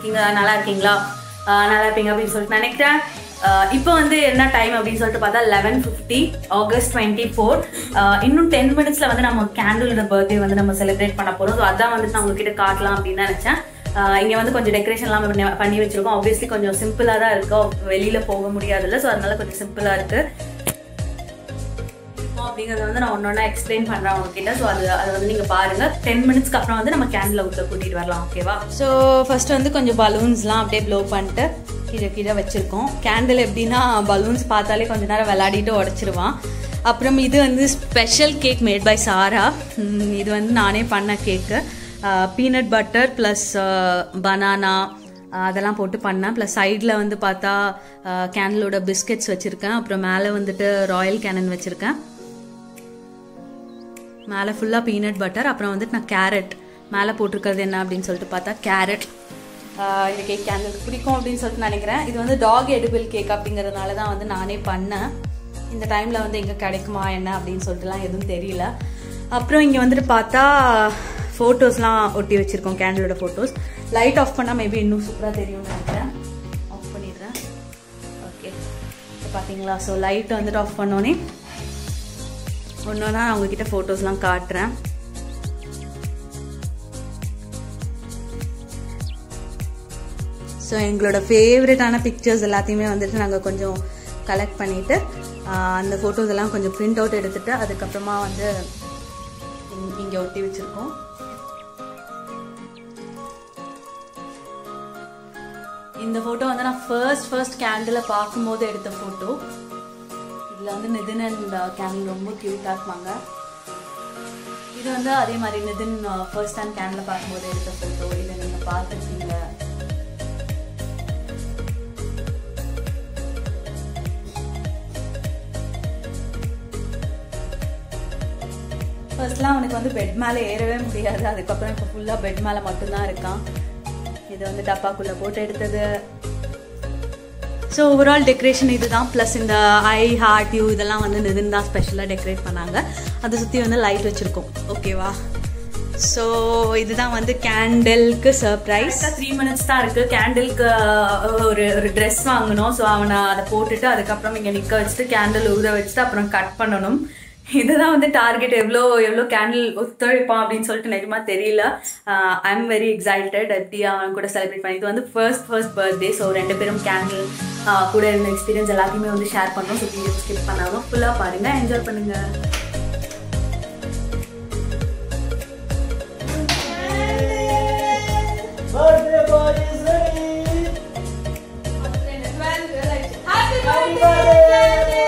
இருக்கீங்க நல்லா இருக்கீங்களா ஆஹ் நல்லா இருப்பீங்க அப்படின்னு சொல்லிட்டு நினைக்கிறேன் ஆஹ் இப்போ வந்து என்ன டைம் அப்படின்னு சொல்லிட்டு பார்த்தா eleven fifty August twenty four இன்னும் டென் மினிட்ஸ்ல வந்து நம்ம கேண்டிலோட பர்த்டே வந்து நம்ம செலிப்ரேட் பண்ண போறோம் ஸோ அதான் வந்துட்டு நான் உங்ககிட்ட காட்டலாம் அப்படின்னு நினைச்சேன் ஆஹ் இங்க வந்து கொஞ்சம் டெக்கரேஷன்லாம் பண்ணி பண்ணி வச்சிருக்கோம் ஆப்வியஸ்லி கொஞ்சம் சிம்பிளா தான் இருக்கும் வெளியில போக முடியாதுல்ல ஸோ அதனால கொஞ்சம் சிம்பிளா இருக்கு இருக்கும் அப்படிங்கறத வந்து நான் ஒன்னொன்னா எக்ஸ்பிளைன் பண்றேன் உங்ககிட்ட ஸோ அது அதை வந்து நீங்க பாருங்க டென் மினிட்ஸ்க்கு அப்புறம் வந்து நம்ம கேண்டில் உள்ள கூட்டிட்டு வரலாம் ஓகேவா ஸோ ஃபர்ஸ்ட் வந்து கொஞ்சம் பலூன்ஸ்லாம் அப்படியே ப்ளோ பண்ணிட்டு கீழே கீழே வச்சிருக்கோம் கேண்டில் எப்படின்னா பலூன்ஸ் பார்த்தாலே கொஞ்ச நேரம் விளையாடிட்டு உடச்சிருவான் அப்புறம் இது வந்து special cake made by Sara um, இது வந்து நானே பண்ண cake peanut butter plus banana அதெல்லாம் போட்டு பண்ணேன் ப்ளஸ் சைடில் வந்து பார்த்தா கேண்டலோட பிஸ்கெட்ஸ் வச்சுருக்கேன் அப்புறம் மேலே வந்துட்டு ராயல் கேனன் வச்சுருக்கேன் மேலே ஃபுல்லாக பீனட் பட்டர் அப்புறம் வந்துட்டு நான் கேரட் மேலே போட்டிருக்கிறது என்ன அப்படின்னு சொல்லிட்டு பார்த்தா கேரட் இந்த கேக் கேண்டலுக்கு பிடிக்கும் அப்படின்னு சொல்லிட்டு நினைக்கிறேன் இது வந்து டாக் எடிபிள் கேக் அப்படிங்கிறதுனால தான் வந்து நானே பண்ணேன் இந்த டைமில் வந்து எங்கே கிடைக்குமா என்ன அப்படின்னு சொல்லிட்டுலாம் எதுவும் தெரியல அப்புறம் இங்கே வந்துட்டு பார்த்தா ஃபோட்டோஸ்லாம் ஒட்டி வச்சுருக்கோம் கேண்டலோட ஃபோட்டோஸ் லைட் ஆஃப் பண்ணால் மேபி இன்னும் சூப்பராக தெரியும்னு நினைக்கிறேன் ஆஃப் பண்ணிடுறேன் ஓகே பார்த்தீங்களா ஸோ லைட் வந்துட்டு ஆஃப் பண்ணோன்னே ஒன்று நான் உங்ககிட்ட ஃபோட்டோஸ்லாம் காட்டுறேன் ஸோ எங்களோட ஃபேவரட்டான பிக்சர்ஸ் எல்லாத்தையுமே வந்துட்டு நாங்கள் கொஞ்சம் கலெக்ட் பண்ணிவிட்டு அந்த ஃபோட்டோஸ் எல்லாம் கொஞ்சம் பிரிண்ட் அவுட் எடுத்துட்டு அதுக்கப்புறமா வந்து இங்கே ஒட்டி வச்சுருக்கோம் இந்த ஃபோட்டோ வந்து நான் ஃபர்ஸ்ட் ஃபர்ஸ்ட் கேண்டில் பார்க்கும்போது எடுத்த ஃபோட்டோ இதில் வந்து நிதின் அண்ட் கேண்டில் ரொம்ப க்யூட்டாக இருப்பாங்க இது வந்து அதே மாதிரி நிதின் ஃபர்ஸ்ட் டைம் கேண்டில் பார்க்கும்போது எடுத்த ஃபோட்டோ இதை நீங்கள் பார்த்துருக்கீங்க ஃபர்ஸ்ட்லாம் அவனுக்கு வந்து பெட் மேலே ஏறவே முடியாது அதுக்கப்புறம் இப்போ ஃபுல்லாக பெட் மேலே மட்டும்தான் இருக்கான் இது வந்து டப்பாக்குள்ளே போட்டு எடுத்தது ஸோ ஓவரால் டெக்கரேஷன் இதுதான் ப்ளஸ் இந்த ஐ ஹார்ட் யூ இதெல்லாம் வந்து நிதின் தான் ஸ்பெஷலாக டெக்கரேட் பண்ணாங்க அதை சுற்றி வந்து லைட் வச்சுருக்கோம் ஓகேவா ஸோ இதுதான் வந்து கேண்டிலுக்கு சர்ப்ரைஸ் த்ரீ மினிட்ஸ் தான் இருக்குது கேண்டிலுக்கு ஒரு ஒரு ட்ரெஸ் வாங்கணும் ஸோ அவனை அதை போட்டுட்டு அதுக்கப்புறம் இங்கே நிற்க வச்சுட்டு கேண்டில் ஊத வச்சுட்டு அப்புறம் கட் பண்ணணும் இதுதான் வந்து டார்கெட் எவ்வளோ எவ்வளோ கேண்டில் ஒத்துழைப்பான் அப்படின்னு சொல்லிட்டு நிஜமா தெரியல ஐ எம் வெரி எக்ஸைட்டட் எப்படி அவன் கூட செலிப்ரேட் பண்ணி இது வந்து ஃபர்ஸ்ட் ஃபர்ஸ்ட் பர்த்டே ஸோ ரெண்டு பேரும் கேண்டில் கூட இருந்த எக்ஸ்பீரியன்ஸ் எல்லாத்தையுமே வந்து ஷேர் பண்ணுறோம் ஸோ வீடியோ ஸ்கிப் பண்ணாமல் ஃபுல்லாக பாருங்கள் என்ஜாய் பண்ணுங்கள் Birthday boy is ready. Happy Happy birthday.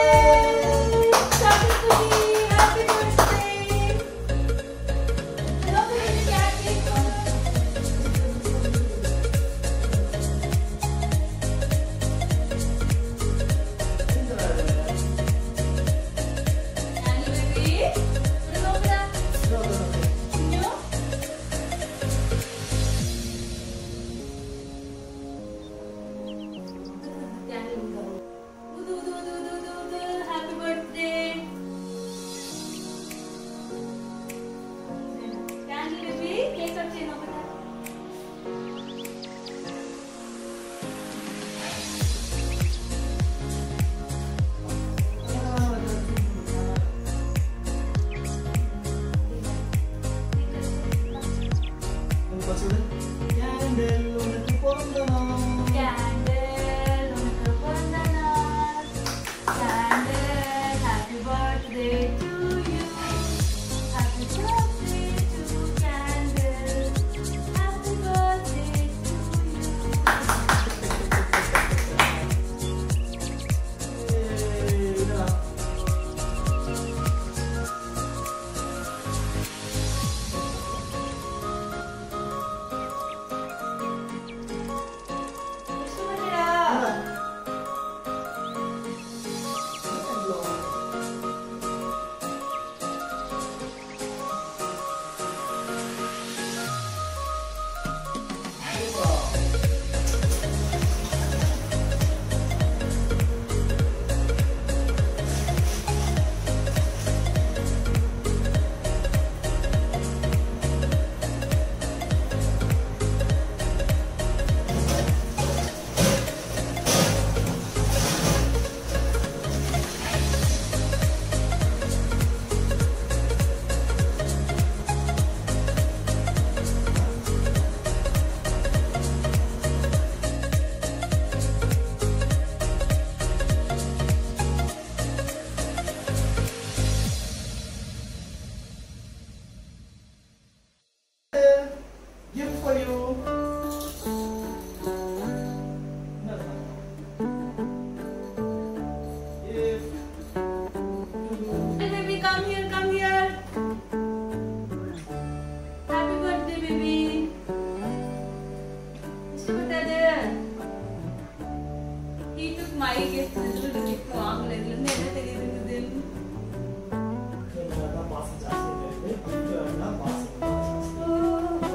My gift gift வாங்கல இதுல இருந்து என்ன தெரியுது நிதின் என்னதான் பாசம் ஜாஸ்தியா இருக்கு இங்க பாசம் ஜாஸ்தி.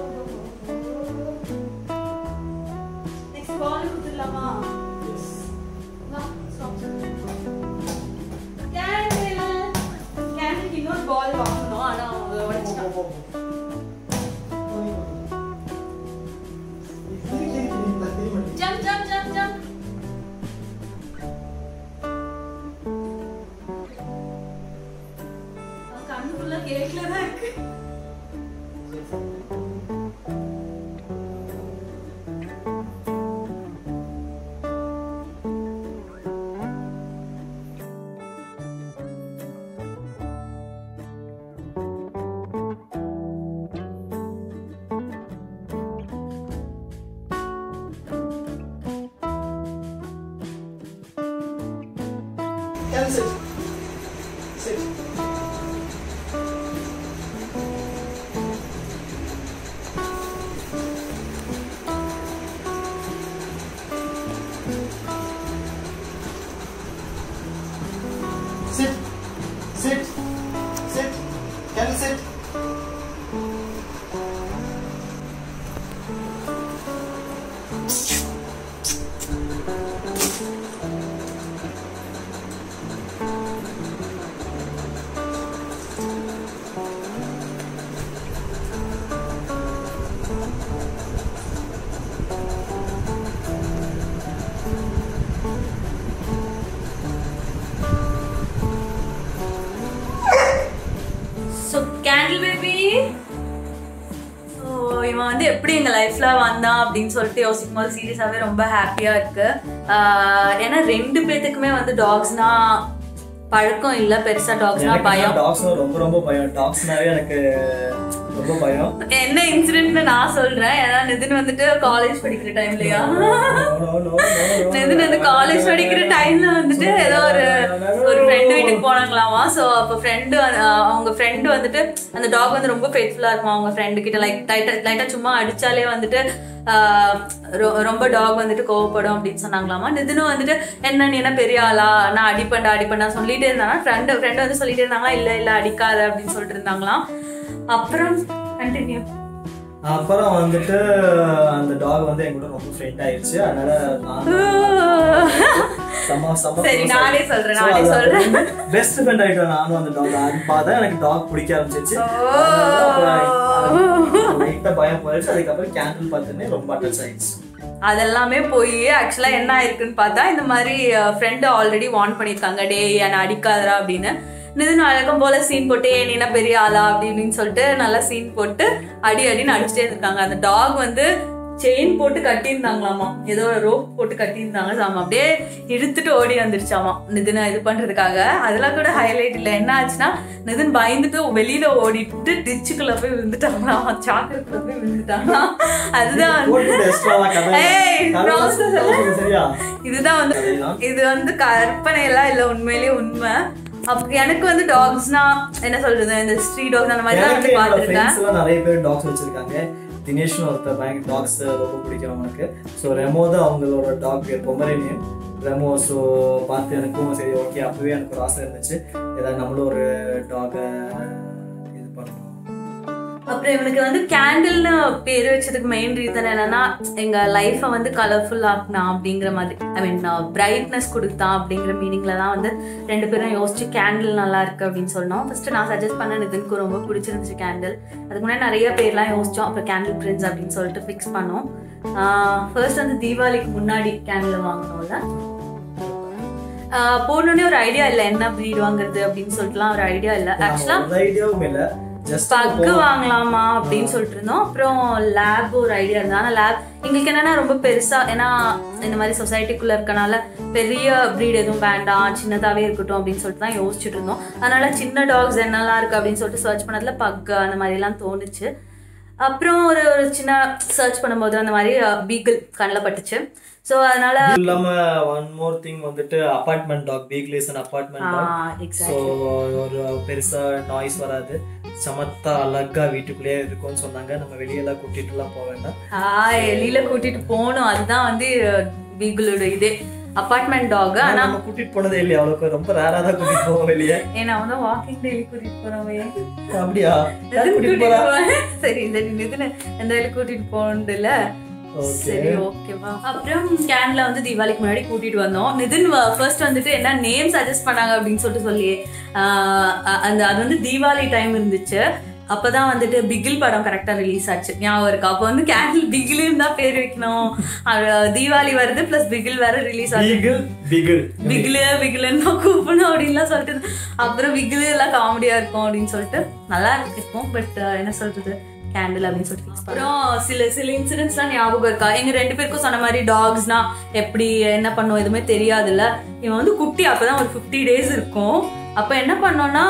நெக்ஸ்ட் பால் குடுத்துடலாமா Yes. வா ஸ்டாப் கேண்டில் கேண்டில் இன்னொரு பால் வாங்கணும் ஆனா அவங்க போ, உடைச்சிட்டாங்க போ, போ. இது இது இது இந்த தெரியுமா? ஜம்ப் ஜம்ப் ஜம்ப் ஜம்ப் கண்ணுக்குள்ள கேட்ல தான் இருக்கு Can sit. Sit. Sit. Sit. Sit. Can sit. So candle baby so இவன் வந்து எப்படி எங்கள் லைஃப்பில் வந்தான் அப்படின்னு சொல்லிட்டு யோசிக்கும் போது சீரியஸாகவே ரொம்ப ஹாப்பியாக இருக்கு ஆஹ் ஏன்னா ரெண்டு பேத்துக்குமே வந்து டாக்ஸ்னா பழக்கம் இல்லை பெருசாக டாக்ஸ்னா பயம் டாக்ஸ்னா ரொம்ப ரொம்ப பயம் டாக்ஸ்னாவே எனக்கு ரொம்ப பயம் என்ன இன்சிடென்ட்னு நான் சொல்றேன் ஏன்னா நிதின் வந்துட்டு காலேஜ் படிக்கிற டைம்லயா No, no, no, no, no. Nitin வந்து காலேஜ் படிக்கிற டைம்ல வந்துட்டு ஏதோ ஒரு ஒரு ஃப்ரெண்டு வீட்டுக்கு போனாங்களாமா ஸோ அப்போ ஃப்ரெண்டு அவங்க ஃப்ரெண்டு வந்துட்டு அந்த டாக் வந்து ரொம்ப ஃபேட்ஃபுல்லா இருக்குமா அவங்க ஃப்ரெண்டு கிட்ட லைக் லைட்டா லைட்டா சும்மா அடிச்சாலே வந்துட்டு ஆஹ் ரொ- ரொம்ப டாக் வந்துட்டு கோவப்படும் அப்படின்னு சொன்னாங்களாமா நிதினும் வந்துட்டு என்ன நீ என்ன பெரிய ஆளா நான் அடிப்பேன்டா அடிப்பேன்டா சொல்லிட்டே இருந்தாங்க ஃப்ரெண்டு ஃப்ரெண்டு வந்து சொல்லிட்டே இருந்தாங்களா இல்ல இல்ல அடிக்காத அப்படின்னு சொல்லிட்டு இருந்தாங்களாம் அப்புறம் கண்டினியூ அப்புறம் வந்துட்டு அந்த டாக் வந்து என் கூட ரொம்ப ஃப்ரெண்ட் ஆயிடுச்சு அதனால நான் செம்ம செம்ம சரி, நானே சொல்றேன், நானே சொல்றேன். பெஸ்ட் ஃப்ரெண்ட் ஆயிட்டோம் நானும் அந்த டாக் அது பார்த்தா எனக்கு டாக் பிடிக்க ஆரம்பிச்சிச்சு லைட்டா பயம் போயிடுச்சு அதுக்கப்புறம் கேண்டில் பார்த்தோன்னே ரொம்ப அட்டாச் ஆயிடுச்சு அதெல்லாமே போய் ஆக்சுவலா என்ன ஆயிருக்குன்னு பார்த்தா இந்த மாதிரி ஃப்ரெண்டு ஆல்ரெடி வார்ன் பண்ணியிருக்காங்க டே என்னை அடிக்காதடா அப்படின்னு நிதின் வழக்கம் போல சீன் போட்டு ஏன் நீ என்ன பெரிய ஆளா அப்படின்னு சொல்லிட்டு நல்லா சீன் போட்டு அடி அடின்னு அடிச்சுட்டே இருக்காங்க அந்த டாக் வந்து செயின் போட்டு கட்டியிருந்தாங்களாமா ஏதோ ரோப் போட்டு கட்டியிருந்தாங்க சாமா அப்படியே இழுத்துட்டு ஓடி வந்துருச்சாமா நிதினை இது பண்றதுக்காக அதெல்லாம் கூட ஹைலைட் இல்லை என்ன ஆச்சுன்னா நிதின் பயந்துட்டு வெளியில ஓடிட்டு டிச்சுக்குள்ள போய் விழுந்துட்டாங்களாம் சாக்கடைக்குள்ள போய் விழுந்துட்டாங்களாம் அதுதான் வந்து- போட்டு extra-வா கதை- ஏய், கதை process சொல்ல சொல்லு, சரியா இதுதான் வந்து அதேதான். இது வந்து கற்பனை எல்லாம் இல்ல உண்மையிலேயே உண்மை அப்ப எனக்கு வந்து டாக்ஸ்னா என்ன சொல்றது இந்த ஸ்ட்ரீட் டாக்ஸ் அந்த மாதிரி தான் எனக்கு வந்து என்னோட பாத்துருக்கேன் ஃப்ரெண்ட்ஸ் எல்லாம் நிறைய பேர் டாக்ஸ் வச்சிருக்காங்க தினேஷ்னு ஒருத்தர் பயங்கர டாக்ஸ் ரொம்ப பிடிக்கும் அவனுக்கு ஸோ ரெமோ தான் அவங்களோட டாக் பேர் பொமரேனியன் ரெமோ ஸோ பார்த்து எனக்கும் சரி ஓகே அப்பவே எனக்கு ஒரு ஆசை இருந்துச்சு ஏதாவது நம்மளும் ஒரு டாகை இது பண்ணணும் அப்புறம் இவனுக்கு வந்து கேண்டில்னு பேர் வச்சதுக்கு மெயின் ரீசன் என்னன்னா எங்க லைஃபை வந்து கலர்ஃபுல் ஆக்குனா அப்படிங்கிற மாதிரி ஐ மீன் பிரைட்னஸ் கொடுத்தான் அப்படிங்கிற மீனிங்ல தான் வந்து ரெண்டு பேரும் யோசிச்சு கேண்டில் நல்லா இருக்கு அப்படின்னு சொன்னோம் ஃபர்ஸ்ட் நான் சஜஸ்ட் பண்ண நிதினுக்கு ரொம்ப பிடிச்சிருந்துச்சு கேண்டில் அதுக்கு முன்னாடி நிறைய பேர்லாம் யோசிச்சோம் அப்புறம் கேண்டில் பிரின்ஸ் அப்படின்னு சொல்லிட்டு ஃபிக்ஸ் பண்ணோம் ஃபர்ஸ்ட் வந்து தீபாவளிக்கு முன்னாடி கேண்டில் வாங்கினோம்ல போனோடனே ஒரு ஐடியா இல்லை என்ன ப்ரீட் வாங்குறது அப்படின்னு சொல்லிட்டுலாம் ஒரு ஐடியா இல்லை ஆக்சுவலா ஒரு ஐடியாவும் இல்லை ஜஸ்ட் பக்கு வாங்கலாமா அப்படின்னு சொல்லிட்டு இருந்தோம் அப்புறம் லேப் ஒரு ஐடியா இருந்தது ஆனால் லேப் எங்களுக்கு என்னன்னா ரொம்ப பெருசா ஏன்னா இந்த மாதிரி சொசைட்டிக்குள்ள இருக்கனால பெரிய ப்ரீட் எதுவும் வேண்டாம் சின்னதாவே இருக்கட்டும் அப்படின்னு சொல்லிட்டு தான் யோசிச்சுட்டு இருந்தோம் அதனால சின்ன டாக்ஸ் என்னெல்லாம் இருக்கு அப்படின்னு சொல்லிட்டு சர்ச் பண்ணதுல பக்கு அந்த மாதிரி எல்லாம் தோணுச்சு அப்புறம் ஒரு ஒரு சின்ன சர்ச் பண்ணும்போது அந்த மாதிரி பீகிள் கண்ணில் பட்டுச்சு ஸோ அதனால இது இல்லாம ஒன் மோர் திங் வந்துட்டு apartment dog beagles and apartment dog so exact ஒரு பெருசா நாய்ஸ் வராது சமத்தா அழகா வீட்டுக்குள்ளேயே இருக்கும்னு சொன்னாங்க நம்ம வெளியெல்லாம் கூட்டிட்டு எல்லாம் போக வேண்டாம் ஆ வெளியில கூட்டிட்டு போகணும் அதுதான் வந்து பீகிளோட இதே அப்பார்ட்மெண்ட் டாக் ஆனா நம்ம கூட்டிட்டு போனதே இல்லையா அவளுக்கு ரொம்ப ரேரா தான் கூட்டிட்டு போவோம் வெளியே ஏன்னா அவன் தான் வாக்கிங் டெய்லி கூட்டிட்டு போறவே அப்படியா யார் நிதின் கூட்டிட்டு கூட்டிட்டு போறா போறேன். சரி சரி நிதின் எந்த வேலை கூட்டிட்டு போனதில்ல ஓகே சரி ஓகேவா அப்புறம் கேன்ல வந்து தீபாவளிக்கு முன்னாடி கூட்டிட்டு வந்தோம் நிதின் ஃபர்ஸ்ட் வந்துட்டு என்ன நேம் சஜஸ்ட் பண்ணாங்க அப்படின்னு சொல்லிட்டு சொல்லி ஆஹ் அ- அந்த அது வந்து தீபாவளி டைம் இருந்துச்சு அப்பதான் வந்துட்டு பிகில் படம் கரெக்டா ரிலீஸ் ஆச்சு ஞாபகம் இருக்கு அப்போ வந்து கேண்டில் பிகில்னு தான் பேர் வைக்கணும் அது தீபாவளி வருது பிளஸ் பிகில் வேற ரிலீஸ் ஆச்சு பிகில் பிகில் பிகிலு பிகிலுன்னு தான் கூப்பிடணும் அப்படின்லாம் சொல்லிட்டு அப்புறம் பிகிலு எல்லாம் காமெடியா இருக்கும் அப்படின்னு சொல்லிட்டு நல்லா இருக்கும் பட் என்ன சொல்றது கேண்டில் அப்படின்னு சொல்லிட்டு fix பண்ணோம். அப்புறம் சில சில இன்சிடென்ட்ஸ்லாம் ஞாபகம் இருக்கா எங்க ரெண்டு பேருக்கும் சொன்ன மாதிரி டாக்ஸ்னா எப்படி என்ன பண்ணும் எதுவுமே தெரியாதுல்ல இவன் வந்து குட்டி அப்பதான் ஒரு ஃபிஃப்டி டேஸ் இருக்கும் அப்ப என்ன பண்ணோம்னா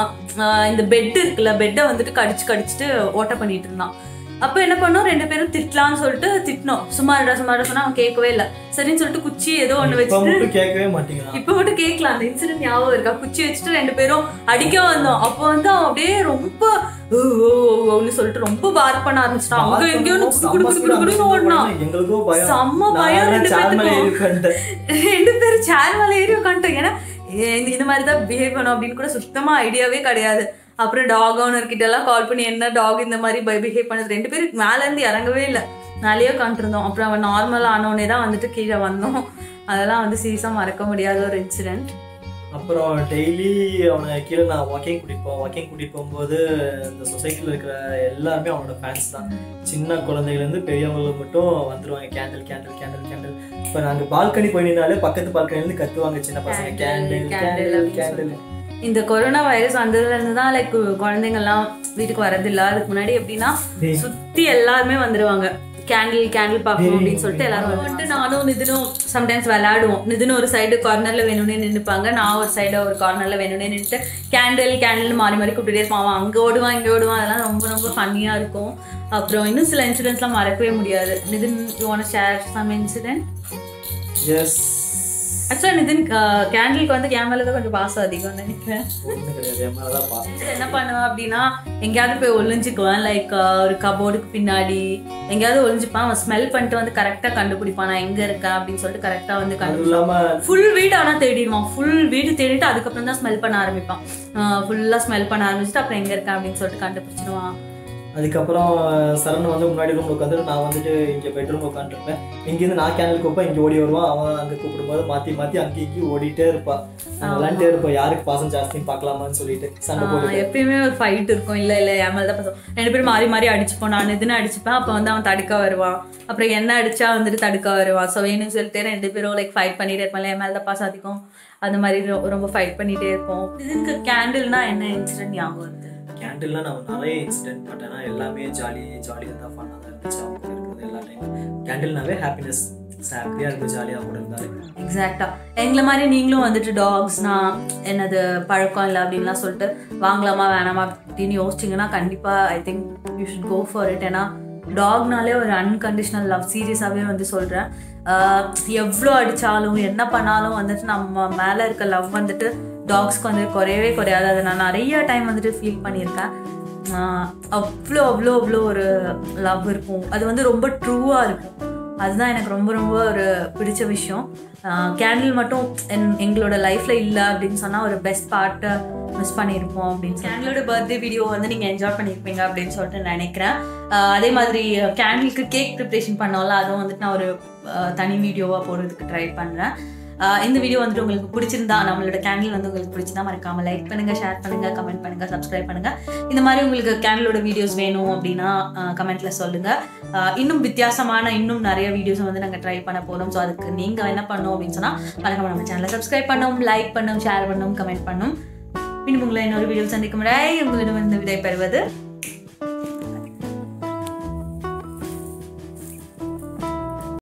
ஆஹ் இந்த பெட் இருக்குல்ல பெட்டை வந்துட்டு கடிச்சு கடிச்சிட்டு ஓட்ட பண்ணிட்டு இருந்தான் அப்ப என்ன பண்ணோம் ரெண்டு பேரும் திட்டலாம்னு சொல்லிட்டு திட்டினோம் சும்மாடா சும்மாடா சொன்னா அவன் கேட்கவே இல்லை சரின்னு சொல்லிட்டு குச்சி ஏதோ ஒண்ணு இப்ப வச்சுட்டு மட்டும் கேட்கவே மாட்டேங்கிறான் இப்ப மட்டும் கேட்கலாம் அந்த இன்சிடென்ட் ஞாபகம் இருக்கா குச்சி வச்சுட்டு ரெண்டு பேரும் அடிக்க வந்தோம் அப்போ வந்து அவன் அப்படியே ரொம்ப ஓ, ஓ, ஓ, ஓன்னு சொல்லிட்டு ரொம்ப பார்க் பண்ண ஆரம்பிச்சிட்டான் அங்க எங்கேயோ குடு குடு குடு குடு ஓடினான் எங்களுக்கும் பயம் செம்ம பயம் நான் ரெண்டு சேர் மேல பேத்துக்கும். ஏறி உட்கார்ந்துட்டேன். ரெண்டு பேரும் சேர் மேல ஏறி உட்காந்துட்டோம் ஏன்னா ஏ, இந்த இந்த மாதிரி தான் பிஹேவ் பண்ணும் அப்படின்னு கூட சுத்தமா ஐடியாவே கிடையாது அப்புறம் டாக் ஓனர் கிட்ட எல்லாம் கால் பண்ணி என்ன டாக் இந்த மாதிரி பிஹேவ் பண்ணுது ரெண்டு பேரும் மேல இருந்து இறங்கவே இல்லை மேலேயே உட்காந்துருந்தோம் அப்புறம் அவன் நார்மல் ஆனோடனே தான் வந்துட்டு கீழே வந்தோம் அதெல்லாம் வந்து சீரியஸா மறக்க முடியாத ஒரு இன்சிடென்ட் அப்புறம் டெய்லி அவனை கீழே நான் வாக்கிங் கூட்டிட்டு போவேன் வாக்கிங் கூட்டிட்டு போகும்போது இந்த சொசைட்டில இருக்கிற எல்லாருமே அவனோட ஃபேன்ஸ் தான் சின்ன குழந்தைகள் இருந்து பெரியவங்க மட்டும் வந்துருவாங்க கேண்டில் கேண்டில் கேண்டில் கேண்டில் இப்போ நாங்க பால்கனி போய் நின்னாலே பக்கத்து பால்கனில இருந்து கத்துவாங்க சின்ன பசங்க Candle, கேண்டில் candle கேண்டில் அப்படின்னு கேண்டில் இந்த கொரோனா வைரஸ் வந்ததுல இருந்து தான் லைக் குழந்தைங்கள்லாம் வீட்டுக்கு வரதில்ல அதுக்கு முன்னாடி எப்படின்னா டேய். சுத்தி எல்லாருமே வந்துருவாங்க கேண்டில் கேண்டில் பார்க்கணும் அப்படின்னு சொல்லிட்டு எல்லாரும் வந்துட்டு நானும் நிதினும் சம்டைம்ஸ் விளையாடுவோம் நிதினும் ஒரு சைடு கார்னர்ல வேணும்னே நின்னுப்பாங்க நான் ஒரு சைடு ஒரு கார்னர்ல வேணும்னே நின்னுட்டு கேண்டில் கேண்டில் மாறி மாறி கூப்பிட்டுட்டே இருப்பான் அவன் அங்க ஓடுவான் இங்க ஓடுவான் அதெல்லாம் ரொம்ப ரொம்ப ஃபன்னியா இருக்கும் அப்புறம் இன்னும் சில இன்சிடென்ட்ஸ்லாம் மறக்கவே முடியாது Nitin you want share some incident yes ஆக்சுவலாக நிதின் கேண்டிலுக்கு வந்து கேமரில் தான் கொஞ்சம் பாசம் அதிகம் நினைக்கிறேன் ஒன்றும் கிடையாது என் மேலே தான் பா என்ன பண்ணுவேன் அப்படின்னா எங்கேயாவது போய் ஒளிஞ்சுக்குவேன் லைக் ஒரு கபோர்டுக்கு பின்னாடி எங்கேயாவது ஒளிஞ்சுப்பான் அவன் ஸ்மெல் பண்ணிட்டு வந்து கரெக்டாக கண்டுபிடிப்பான் நான் எங்க இருக்கேன் அப்படின்னு சொல்லிட்டு கரெக்டாக வந்து அது கண்டுபிடிப்பான் இல்லாம ஃபுல் வீடு ஆனால் தேடிடுவான் ஃபுல் வீடு தேடிட்டு அதுக்கப்புறம் தான் ஸ்மெல் பண்ண ஆரம்பிப்பான் ஃபுல்லாக ஸ்மெல் பண்ண ஆரம்பிச்சுட்டு அப்புறம் எங்க இருக்கேன் அப்படின்னு சொல்லிட்டு கண்டுபிடிச்சிடுவான் அதுக்கப்புறம் சரண் வந்து முன்னாடி ரூம்ல உட்காந்து நான் வந்துட்டு இங்க பெட்ரூம் உட்காந்துருப்பேன் இங்கேருந்து நான் கேனல் கூப்பேன் இங்க ஓடி வருவான் அவன் அங்க கூப்பிடும்போது மாத்தி மாத்தி அங்கேயும் இங்கேயும் ஓடிட்டே இருப்பா நாங்க விளையாண்டே இருப்போம் யாருக்கு பாசம் ஜாஸ்தின்னு பார்க்கலாமான்னு சொல்லிட்டு சண்டை ஆஹ் போட்டு எப்பயுமே ஒரு ஃபைட் இருக்கும் இல்ல இல்ல என் மேல தான் பசம் ரெண்டு பேரும் மாறி மாறி அடிச்சுப்போம் நான் இதுன்னு அடிச்சுப்பேன் அப்ப வந்து அவன் தடுக்க வருவான் அப்புறம் என்ன அடிச்சா வந்துட்டு தடுக்க வருவான் ஸோ வேணும்னு சொல்லிட்டு ரெண்டு பேரும் லைக் ஃபைட் பண்ணிட்டே இருப்பாங்க என் மேல தான் பாசம் அதிகம் அந்த மாதிரி ரொ- ரொம்ப ஃபைட் பண்ணிட்டே இருப்போம் இதுக்கு கேண்டில்னா என்ன இன்சிடென்ட் ஞாபகம் வருது கேண்டில்லாம் நான் நிறைய இன்சிடென்ட் பட் ஆனால் எல்லாமே ஜாலி ஜாலியாக தான் ஃபன்னாக தான் இருந்துச்சு அவங்க கூட இருக்கிறது எல்லா டைம் கேண்டில்னாவே ஹாப்பினஸ் ஹாப்பியாக இருக்கும் ஜாலியாக கூட இருந்தாரு எக்ஸாக்டா எங்களை மாதிரி நீங்களும் வந்துட்டு டாக்ஸ்னா என்னது பழக்கம் இல்லை அப்படின்லாம் சொல்லிட்டு வாங்கலாமா வேணாமா அப்படின்னு யோசிச்சிங்கன்னா கண்டிப்பா I think you should go for it ஏன்னா டாக்னாலே ஒரு அன்கண்டிஷனல் லவ் சீரியஸாகவே வந்து சொல்கிறேன் எவ்வளோ அடித்தாலும் என்ன பண்ணாலும் வந்துட்டு நம்ம மேலே இருக்க லவ் வந்துட்டு டாக்ஸ்க்கு வந்து குறையவே குறையாது அதை நான் நிறைய டைம் வந்துட்டு ஃபீல் பண்ணியிருக்கேன் ஆஹ் அவ்வளோ அவ்வளோ அவ்வளோ ஒரு லவ் இருக்கும் அது வந்து ரொம்ப ட்ரூவாக இருக்கும் அதுதான் எனக்கு ரொம்ப ரொம்ப ஒரு பிடிச்ச விஷயம் கேண்டில் மட்டும் என் எங்களோட லைஃப்ல இல்லை அப்படின்னு சொன்னா ஒரு பெஸ்ட் பார்ட்டை மிஸ் பண்ணியிருப்போம் அப்படின்னு கேண்டிலோட பர்த்டே வீடியோ வந்து நீங்க என்ஜாய் பண்ணியிருப்பீங்க அப்படின்னு சொல்லிட்டு நினைக்கிறேன் ஆஹ் அதே மாதிரி கேண்டிலுக்கு கேக் ப்ரிப்ரேஷன் பண்ணோம்ல அதுவும் வந்துட்டு நான் ஒரு ஆஹ் தனி வீடியோவா போடுறதுக்கு ட்ரை பண்றேன் ஆஹ் இந்த வீடியோ வந்துட்டு உங்களுக்கு பிடிச்சிருந்தா நம்மளோட கேண்டில் வந்து உங்களுக்கு பிடிச்சிருந்தா மறக்காம லைக் பண்ணுங்க ஷேர் பண்ணுங்க கமெண்ட் பண்ணுங்க சப்ஸ்கிரைப் பண்ணுங்க இந்த மாதிரி உங்களுக்கு கேண்டிலோட வீடியோஸ் வேணும் அப்படின்னா கமெண்ட்ல சொல்லுங்க ஆஹ் இன்னும் வித்தியாசமான இன்னும் நிறைய வீடியோஸ் வந்து நாங்கள் ட்ரை பண்ண போகிறோம் ஸோ அதுக்கு நீங்கள் என்ன பண்ணணும் அப்படின்னு சொன்னால் மறக்காம நம்ம சேனலை சப்ஸ்கிரைப் பண்ணணும் லைக் பண்ணணும் ஷேர் பண்ணணும் கமெண்ட் பண்ணணும் மீண்டும் உங்களை இன்னொரு வீடியோ சந்திக்கும் வரை உங்களிடம் வந்து விடை பெறுவது